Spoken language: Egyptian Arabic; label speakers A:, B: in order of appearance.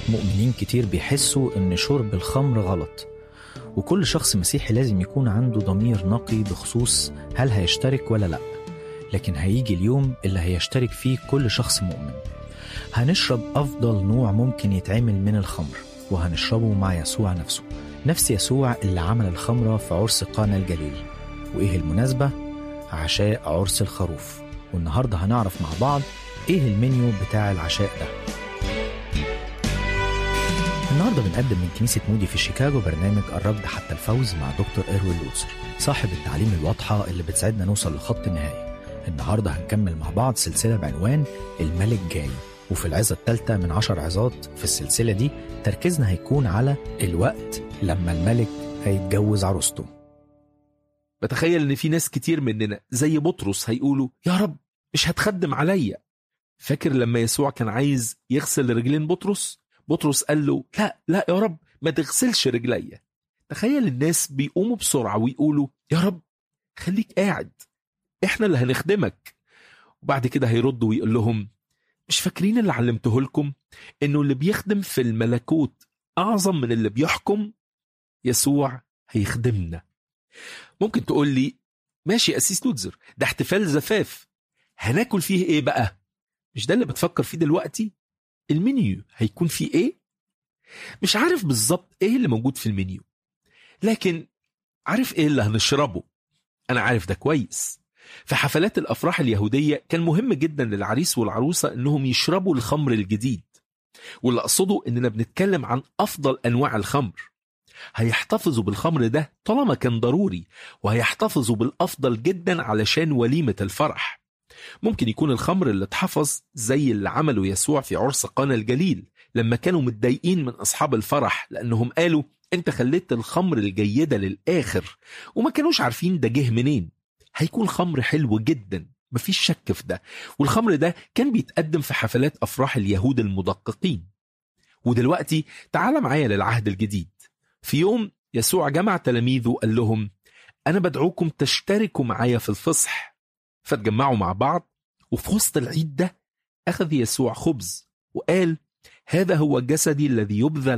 A: مؤمنين كتير بيحسوا إن شرب الخمر غلط وكل شخص مسيحي لازم يكون عنده ضمير نقي بخصوص هل هيشترك ولا لأ لكن هيجي اليوم اللي هيشترك فيه كل شخص مؤمن هنشرب أفضل نوع ممكن يتعمل من الخمر وهنشربه مع يسوع نفسه نفس يسوع اللي عمل الخمرة في عرس قانا الجليل وإيه المناسبة؟ عشاء عرس الخروف والنهاردة هنعرف مع بعض إيه المنيو بتاع العشاء ده النهارده بنقدم من كنيسة مودي في شيكاغو برنامج الركض حتى الفوز مع دكتور إيروين لوتسر صاحب التعليم الواضحة اللي بتساعدنا نوصل لخط النهاية النهارده هنكمل مع بعض سلسلة بعنوان الملك جاي وفي العظة الثالثة من عشر عظات في السلسلة دي تركيزنا هيكون على الوقت لما الملك هيتجوز عروسته
B: بتخيل ان في ناس كتير مننا زي بطرس هيقولوا يا رب مش هتخدم عليا فاكر لما يسوع كان عايز يغسل رجلين بطرس بطرس قال له لا لا يا رب ما تغسلش رجليا تخيل الناس بيقوموا بسرعة ويقولوا يا رب خليك قاعد احنا اللي هنخدمك وبعد كده هيردوا ويقول لهم مش فاكرين اللي علمته لكم انه اللي بيخدم في الملكوت اعظم من اللي بيحكم يسوع هيخدمنا ممكن تقول لي ماشي يا أسيس لوتزر ده احتفال زفاف هناكل فيه ايه بقى مش ده اللي بتفكر فيه دلوقتي المنيو هيكون فيه ايه مش عارف بالظبط ايه اللي موجود في المنيو لكن عارف ايه اللي هنشربه انا عارف ده كويس في حفلات الافراح اليهوديه كان مهم جدا للعريس والعروسه انهم يشربوا الخمر الجديد واللي اقصده اننا بنتكلم عن افضل انواع الخمر هيحتفظوا بالخمر ده طالما كان ضروري وهيحتفظوا بالافضل جدا علشان وليمه الفرح ممكن يكون الخمر اللي اتحفظ زي اللي عمله يسوع في عرس قانا الجليل لما كانوا متضايقين من اصحاب الفرح لانهم قالوا انت خليت الخمر الجيده للاخر وما كانوش عارفين ده جه منين هيكون خمر حلو جدا مفيش شك في ده والخمر ده كان بيتقدم في حفلات افراح اليهود المدققين ودلوقتي تعال معايا للعهد الجديد في يوم يسوع جمع تلاميذه وقال لهم انا بدعوكم تشتركوا معايا في الفصح فاتجمعوا مع بعض وفي وسط العيد ده اخذ يسوع خبز وقال هذا هو جسدي الذي يبذل